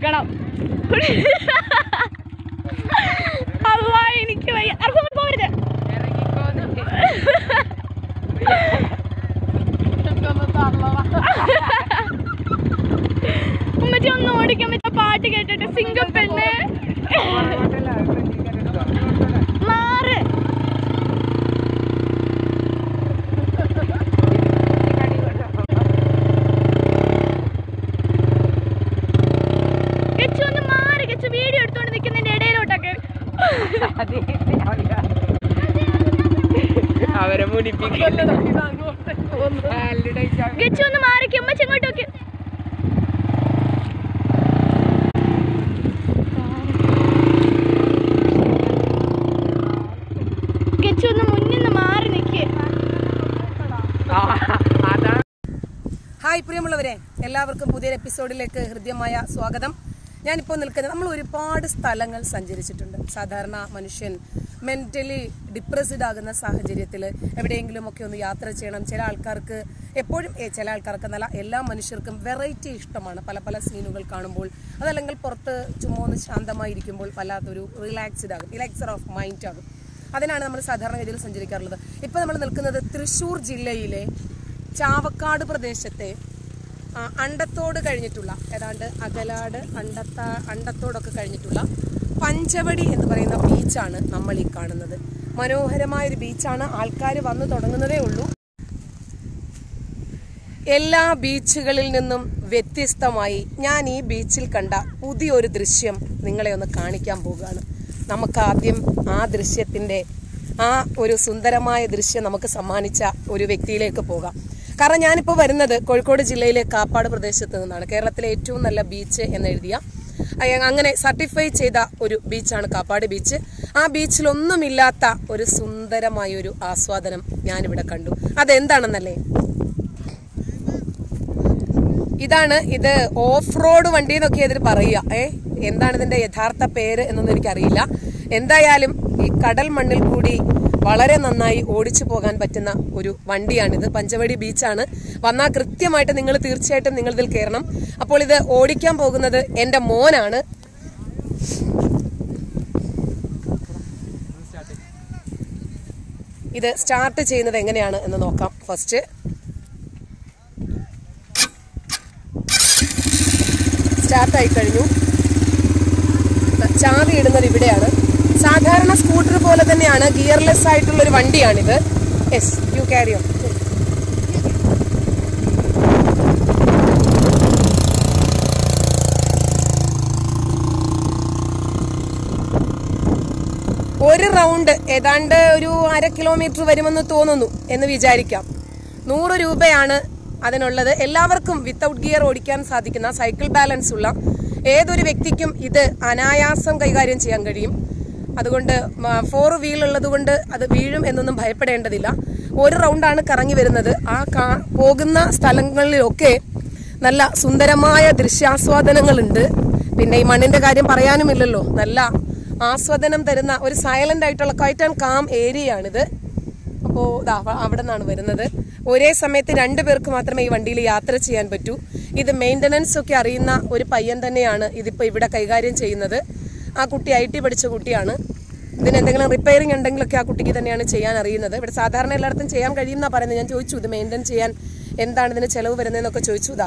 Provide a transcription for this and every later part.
കൊടുക്കണം അല്ലാ എനിക്ക് വയ്യ അർഹം പോവരുത് ഉമ്മച്ചി ഒന്ന് ഓടിക്കാൻ പറ്റുന്ന പാട്ട് കേട്ടിട്ട് സിംഗം പെണ്ണ് മാറ് ഗച്ചു ഒന്ന് മാറി ഗച്ചു വീഡിയോ എടുത്തോണ്ട് നിൽക്കുന്നതിന്റെ ഇടയിലോട്ടൊക്കെ അവരെ മുടിപ്പിക്കില്ല ഗച്ചു ഒന്ന് മാറിക്ക് ഉമ്മച്ചി ഇങ്ങോട്ട് നോക്കി ഗച്ചു ഒന്ന് മുന്നിൽ നിന്ന് മാറി നിൽക്കേ അതാണ് ഹായ് പ്രിയമുള്ളവരെ എല്ലാവർക്കും പുതിയൊരു എപ്പിസോഡിലേക്ക് ഹൃദ്യമായ സ്വാഗതം ഞാനിപ്പോൾ നിൽക്കുന്നത് നമ്മൾ ഒരുപാട് സ്ഥലങ്ങൾ സഞ്ചരിച്ചിട്ടുണ്ട് സാധാരണ മനുഷ്യൻ മെന്റലി ഡിപ്രസ്ഡ് ആകുന്ന സാഹചര്യത്തിൽ എവിടെയെങ്കിലും ഒക്കെ ഒന്ന് യാത്ര ചെയ്യണം ചില ആൾക്കാർക്ക് എപ്പോഴും ഏ, ചില ആൾക്കാർക്ക് എന്നല്ല എല്ലാ മനുഷ്യർക്കും വെറൈറ്റി ഇഷ്ടമാണ് പല പല സീനുകൾ കാണുമ്പോൾ അതല്ലെങ്കിൽ പുറത്ത് ചുമ്മാ ഒന്ന് ശാന്തമായിരിക്കുമ്പോൾ വല്ലാത്തൊരു റിലാക്സ്ഡ് ആകും റിലാക്സർ ഓഫ് മൈൻഡ് ആകും അതിനാണ് നമ്മൾ സാധാരണഗതിയിൽ സഞ്ചരിക്കാറുള്ളത് ഇപ്പോൾ നമ്മൾ നിൽക്കുന്നത് തൃശ്ശൂർ ജില്ലയിലെ ചാവക്കാട് പ്രദേശത്തെ ആ, അണ്ടത്തോട് കഴിഞ്ഞിട്ടുള്ള ഏതാണ്ട് അകലാട് അണ്ടത്ത അണ്ടത്തോടൊക്കെ കഴിഞ്ഞിട്ടുള്ള പഞ്ചവടി എന്ന് പറയുന്ന ബീച്ചാണ് നമ്മൾ ഈ കാണുന്നത് മനോഹരമായ ഒരു ബീച്ചാണ് ആൾക്കാർ വന്നു തുടങ്ങുന്നതേ ഉള്ളൂ എല്ലാ ബീച്ചുകളിൽ നിന്നും വ്യത്യസ്തമായി ഞാൻ ഈ ബീച്ചിൽ കണ്ട പുതിയൊരു ദൃശ്യം നിങ്ങളെ ഒന്ന് കാണിക്കാൻ പോവുകയാണ് നമുക്ക് ആദ്യം ആ ദൃശ്യത്തിന്റെ ആ ഒരു സുന്ദരമായ ദൃശ്യം നമുക്ക് സമ്മാനിച്ച ഒരു വ്യക്തിയിലേക്ക് പോകാം കാരണം ഞാനിപ്പോൾ വരുന്നത് കോഴിക്കോട് ജില്ലയിലെ കാപ്പാട് പ്രദേശത്ത് നിന്നാണ് കേരളത്തിലെ ഏറ്റവും നല്ല ബീച്ച് എന്നെഴുതിയ അയ- അങ്ങനെ സർട്ടിഫൈ ചെയ്ത ഒരു ബീച്ചാണ് കാപ്പാട് ബീച്ച് ആ ബീച്ചിലൊന്നുമില്ലാത്ത ഒരു സുന്ദരമായ ഒരു ആസ്വാദനം ഞാനിവിടെ കണ്ടു അതെന്താണെന്നല്ലേ ഇതാണ് ഇത് ഓഫ് റോഡ് വണ്ടി എന്നൊക്കെ ഇതിന് പറയുക ഏ എന്താണ് ഇതിന്റെ യഥാർത്ഥ പേര് എന്നൊന്നും എനിക്കറിയില്ല എന്തായാലും ഈ കടൽ മണ്ണിൽ കൂടി വളരെ നന്നായി ഓടിച്ചു പോകാൻ പറ്റുന്ന ഒരു വണ്ടിയാണിത് പഞ്ചവടി ബീച്ചാണ് വന്നാൽ കൃത്യമായിട്ട് നിങ്ങൾ തീർച്ചയായിട്ടും നിങ്ങൾ ഇതിൽ കയറണം അപ്പോൾ ഇത് ഓടിക്കാൻ പോകുന്നത് എന്റെ മോനാണ് ഇത് സ്റ്റാർട്ട് ചെയ്യുന്നത് എങ്ങനെയാണ് എന്ന് നോക്കാം ഫസ്റ്റ് സ്റ്റാർട്ടായി കഴിഞ്ഞു ചാവി ഇടുന്നത് ഇവിടെയാണ് സാധാരണ സ്കൂട്ടർ പോലെ തന്നെയാണ് ഗിയർലെസ് ആയിട്ടുള്ള ഒരു വണ്ടിയാണിത് യെസ് യു ക്യാരി ഓൺ ഒരു റൗണ്ട് ഏതാണ്ട് ഒരു അര കിലോമീറ്റർ വരുമെന്ന് തോന്നുന്നു എന്ന് വിചാരിക്കാം നൂറ് രൂപയാണ് അതിനുള്ളത് എല്ലാവർക്കും വിത്തൗട്ട് ഗിയർ ഓടിക്കാൻ സാധിക്കുന്ന സൈക്കിൾ ബാലൻസ് ഉള്ള ഏതൊരു വ്യക്തിക്കും ഇത് അനായാസം കൈകാര്യം ചെയ്യാൻ കഴിയും അതുകൊണ്ട് ഫോർ വീൽ ഉള്ളത് കൊണ്ട് അത് വീഴും എന്നൊന്നും ഭയപ്പെടേണ്ടതില്ല ഒരു റൗണ്ടാണ് കറങ്ങി വരുന്നത് ആ കാ- പോകുന്ന സ്ഥലങ്ങളിലൊക്കെ നല്ല സുന്ദരമായ ദൃശ്യാസ്വാദനങ്ങളുണ്ട് പിന്നെ ഈ മണ്ണിന്റെ കാര്യം പറയാനുമില്ലല്ലോ നല്ല ആസ്വാദനം തരുന്ന ഒരു സൈലന്റ് ആയിട്ടുള്ള ക്വൈറ്റ് ആൻഡ് കാം ഏരിയ ആണിത് അപ്പോൾ ദാ അവ- അവിടെ നിന്നാണ് വരുന്നത് ഒരേ സമയത്ത് രണ്ടു പേർക്ക് മാത്രമേ ഈ വണ്ടിയിൽ യാത്ര ചെയ്യാൻ പറ്റൂ ഇത് മെയിൻ്റനൻസ് ഒക്കെ അറിയുന്ന ഒരു പയ്യൻ തന്നെയാണ് ഇതിപ്പോൾ ഇവിടെ കൈകാര്യം ചെയ്യുന്നത് ആ കുട്ടി ഐ ടി പഠിച്ച കുട്ടിയാണ് ഇതിന് എന്തെങ്കിലും റിപ്പയറിംഗ് ഉണ്ടെങ്കിലൊക്കെ ആ കുട്ടിക്ക് തന്നെയാണ് ചെയ്യാൻ അറിയുന്നത് ഇവിടെ സാധാരണ എല്ലായിടത്തും ചെയ്യാൻ കഴിയുന്ന പറയുന്നത് ഞാൻ ചോദിച്ചു ഇത് മെയിൻറ്റെയിൻ ചെയ്യാൻ എന്താണ് ഇതിന് ചെലവ് വരുന്നതെന്നൊക്കെ ചോദിച്ചു ഇതാ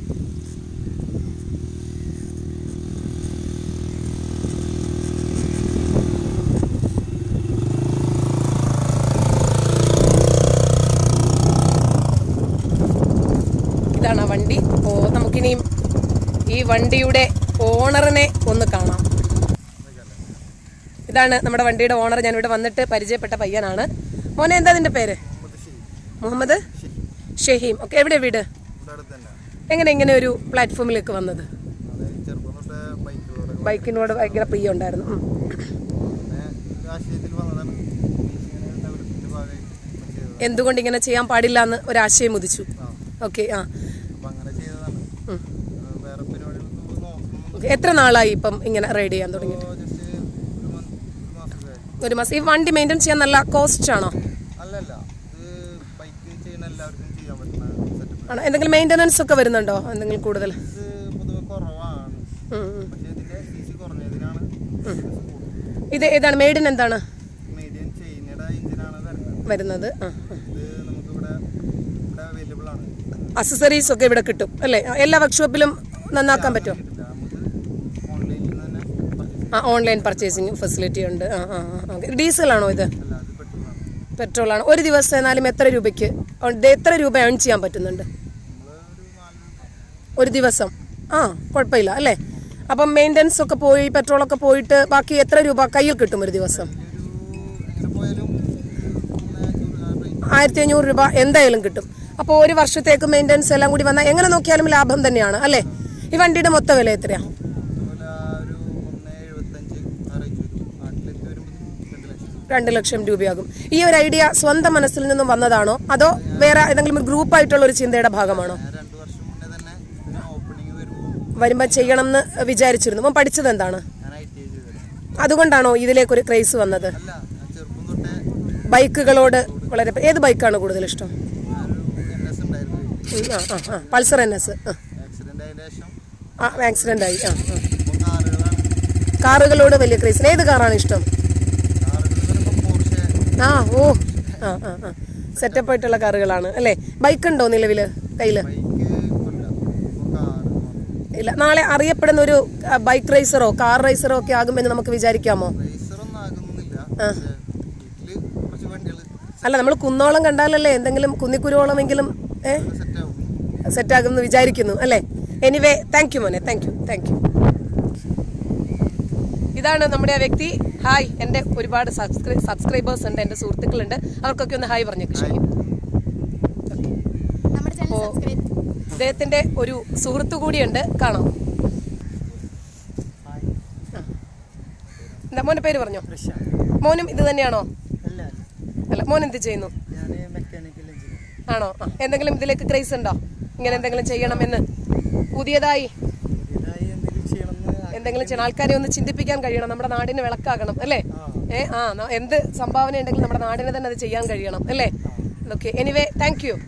ഇതാണ് ആ വണ്ടി ഓ നമുക്കിനിയും ഈ വണ്ടിയുടെ ഓണറിനെ ഒന്ന് കാണാം ഇതാണ് നമ്മുടെ വണ്ടിയുടെ ഓണർ ഞാൻ ഇവിടെ വന്നിട്ട് പരിചയപ്പെട്ട പയ്യനാണ് മോനെ എന്താ അതിന്റെ പേര് മുഹമ്മദ് ഷഹീം ഓക്കെ എവിടെ വീട് എങ്ങനെ ഇങ്ങനെ ഒരു പ്ലാറ്റ്ഫോമിലേക്ക് വന്നത് ചെറുപ്പം തൊട്ട് ബൈക്കിലൂടെ ബൈക്കിനോട് ഭയങ്കര പ്രിയം ഉണ്ടായിരുന്നു ഉം. പിന്നെ രാഷ്ട്രീയത്തിൽ വന്നതാണ് ഇങ്ങനെ ഡെവലപ്മെന്റ് ഭാഗമായി ചെയ്തത് എന്തുകൊണ്ട് ഇങ്ങനെ ചെയ്യാൻ പാടില്ല എന്ന് ഒരാശയം ഉദിച്ചു ഓക്കെ ആ അപ്പം അങ്ങനെ ചെയ്തതാണ് ഉം. ആ, വേറെ പരിപാടികളൊന്നും നോക്കണം Okay. എത്ര നാളായി ഇപ്പം ഇങ്ങനെ റൈഡ് ചെയ്യാൻ തുടങ്ങിയിട്ട് ജസ്റ്റ് ഒരു മന്ത് ഒരു മാസമൊക്കെ ഒരു മാസം ഈ വണ്ടി മെയിൻറ്റെയിൻ ചെയ്യാൻ നല്ല കോസ്റ്റ് ആണോ അല്ലല്ല ഇത് ബൈക്ക് ചെയ്യുന്ന എല്ലാവർക്കും ചെയ്യാൻ പറ്റുന്ന സെറ്റപ്പ് ആണോ എന്തെങ്കിലും മെയിൻ്റെനൻസ് ഒക്കെ വരുന്നുണ്ടോ എന്തെങ്കിലും കൂടുതൽ ഇത് പൊതുവെ കുറവാണ് ഉം, ഉം. പക്ഷേ ഇതിന്റെ സി സി കുറഞ്ഞതിനാണ് ഇത് ഏതാണ് മെയ്ഡിൻ എന്താണ് മീഡിയം ചൈനയുടെ എഞ്ചിനാണ് വരുന്നത് വരുന്നത് ആ ആ. ഇത് നമുക്കിവിടെ ഇവിടെ അവൈലബിൾ ആണ് അക്സസറീസ് ഒക്കെ ഇവിടെ കിട്ടും അല്ലേ ആ, എല്ലാ വർക്ക്ഷോപ്പിലും നന്നാക്കാൻ പറ്റുമോ കിട്ടില്ല നമുക്ക് ഓൺലൈനിൽ നിന്ന് തന്നെ പർച്ചേസ് ആ ഓൺലൈൻ പർച്ചേസിങ് ഫെസിലിറ്റി ഉണ്ട് ആ ആ ആ ഡീസലാണോ ഇത് അല്ല അത് പെട്രോളാണ് പെട്രോളാണ് ഒരു ദിവസം എന്നാലും എത്ര രൂപയ്ക്ക് ഉണ്ട്, എത്ര രൂപ ഏൺ ചെയ്യാൻ പറ്റുന്നുണ്ട് നമ്മൾ ഒരു നാല് രൂപ ഒരു ദിവസം ആ കുഴപ്പമില്ല അല്ലേ അപ്പം മെയിൻ്റനൻസ് ഒക്കെ പോയി പെട്രോളൊക്കെ പോയിട്ട് ബാക്കി എത്ര രൂപ കയ്യിൽ കിട്ടും ഒരു ദിവസം ഒരു എങ്ങനെ പോയാലും മൂന്ന് അഞ്ഞൂറ് ആ റേഞ്ച് ആയിരത്തി അഞ്ഞൂറ് രൂപ എന്തായാലും കിട്ടും അപ്പോൾ ഒരു വർഷത്തേക്ക് മെയിൻ്റനൻസ് എല്ലാം കൂടി വന്നാൽ എങ്ങനെ നോക്കിയാലും ലാഭം തന്നെയാണ് അല്ലേ ഈ വണ്ടിയുടെ മൊത്ത വില എത്രയാ അതുപോലെ ആ ഒരു ഒന്ന് എഴുപത്തഞ്ച് ആ റേഞ്ച് വരും നാട്ടിലേക്ക് വരുമ്പോൾ രണ്ട് ലക്ഷം രണ്ട് ലക്ഷം രൂപയാകും ഈ ഒരു ഐഡിയ സ്വന്തം മനസ്സിൽ നിന്നും വന്നതാണോ അതോ വേറെ ഏതെങ്കിലും ഒരു ഗ്രൂപ്പായിട്ടുള്ള ഒരു ചിന്തയുടെ ഭാഗമാണോ ഞാൻ രണ്ട് വർഷം മുന്നേ തന്നെ ഇതിന് ഓപ്പണിങ് വരുമ്പോൾ വരുമ്പോൾ ചെയ്യണം എന്ന് വിചാരിച്ചിരുന്നു അപ്പം പഠിച്ചത് എന്താണ് ഞാൻ ഐ ടി ഐ ചെയ്തിരുന്നു അതുകൊണ്ടാണോ ഇതിലേക്കൊരു ക്രേസ് വന്നത് അല്ല ഞാൻ ചെറുപ്പം തൊട്ടേ ബൈക്കുകളോട് വളരെ ഏത് ബൈക്കാണ് കൂടുതൽ ഇഷ്ടം ഞാനൊരു എൻ എസ് ഉണ്ടായിരുന്നു വീട്ടിൽ ഉം, ആ ആ ആ പൾസർ എൻ എസ് ആക്സിഡന്റ് ആയതിനു ശേഷം ആ ആക്സിഡന്റ് ആയി ആ ആ. ഇപ്പോൾ കാറുകളാണ് കാറുകളോട് വലിയ ക്രേസ് ഏത് കാറാണ് ഇഷ്ടം കാറുകൾ വരുമ്പോൾ പോർഷെ ആ ഓ ആ ആ ആ സെറ്റപ്പ് ആയിട്ടുള്ള കാറുകളാണ് അല്ലേ ബൈക്ക് ഉണ്ടോ നിലവിൽ കയ്യില് ബൈക്ക് ഇല്ല ഇപ്പോൾ കാറ് ഇല്ല നാളെ അറിയപ്പെടുന്ന ഒരു ബൈക്ക് റേസറോ കാർ റേസറോ ഒക്കെ ആകുമെന്ന് നമുക്ക് വിചാരിക്കാമോ റേസറൊന്നും ആകുന്നില്ല പക്ഷേ വീട്ടില് കുറച്ച് വണ്ടികൾ അല്ല നമ്മൾ കുന്നോളം കണ്ടാലല്ലേ എന്തെങ്കിലും കുന്നിക്കുരുവോളമെങ്കിലും ഏ സെറ്റ് ആവും സെറ്റാകുമെന്ന് വിചാരിക്കുന്നു അല്ലേ എനിവേ താങ്ക് യു മോനെ താങ്ക് യു താങ്ക് യു ഇതാണ് നമ്മുടെ ആ വ്യക്തി ഹായ് എൻ്റെ ഒരുപാട് സബ്സ്ക്രൈബേഴ്സ് ഉണ്ട് എൻ്റെ സുഹൃത്തുക്കളുണ്ട് അവർക്കൊക്കെ ഒന്ന് ഹായ് പറഞ്ഞേക്ക് ശരി നമ്മുടെ ചാനൽ സബ്സ്ക്രൈബ് അദ്ദേഹത്തിന്റെ ഒരു സുഹൃത്തു കൂടിയുണ്ട് കാണാം ആ. എന്താ മോന്റെ പേര് പറഞ്ഞോ മോനും ഇത് തന്നെയാണോ അല്ല അല്ല മോൻ എന്ത് ചെയ്യുന്നു ഞാൻ മെക്കാനിക്കൽ എഞ്ചിനീയർ ആണോ ആ, എന്തെങ്കിലും ഇതിലേക്ക് ക്രേസ് ഉണ്ടോ ഇങ്ങനെ എന്തെങ്കിലും ചെയ്യണമെന്ന് പുതിയതായി പുതിയതായി എന്തെങ്കിലും ചെയ്യണമെന്ന് എന്തെങ്കിലും ചെയ്യണം ആൾക്കാരെ ഒന്ന് ചിന്തിപ്പിക്കാൻ കഴിയണം നമ്മുടെ നാടിന് വിളക്കാകണം അല്ലേ ഏ ആ ന- എന്ത് സംഭാവന ഉണ്ടെങ്കിലും നമ്മുടെ നാടിന് തന്നെ അത് ചെയ്യാൻ കഴിയണം അല്ലേ ഓക്കെ എനിവേ താങ്ക് യു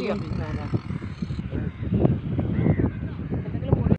ആയിരിക്കും